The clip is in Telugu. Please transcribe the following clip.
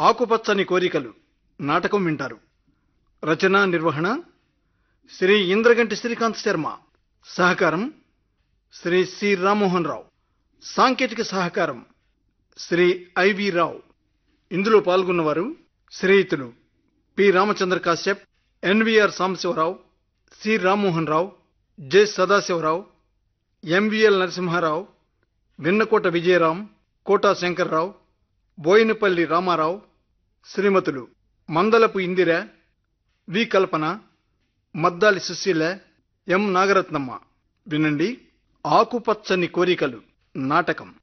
ఆకుపచ్చని కోరికలు నాటకం వింటారు రచన నిర్వహణ శ్రీ ఇంద్రగంటి శ్రీకాంత్ శర్మ సహకారం శ్రీ సి రామ్మోహన్ రావు సాంకేతిక సహకారం శ్రీ ఐవి రావు ఇందులో పాల్గొన్నవారు శ్రీయుతులు P Ramachandra Kashyap NVR Sambasivarao C Rammohan Rao J Sadasivarao MVL Narasimharao Vinnakota Vijayaram Kota Shankarrao Boinapalli Ramarao శ్రీమతులు మందలపు ఇందిర వి కల్పన మద్దాలి సుశీల ఎం నాగరత్నమ్మ వినండి ఆకుపచ్చని కోరికలు నాటకం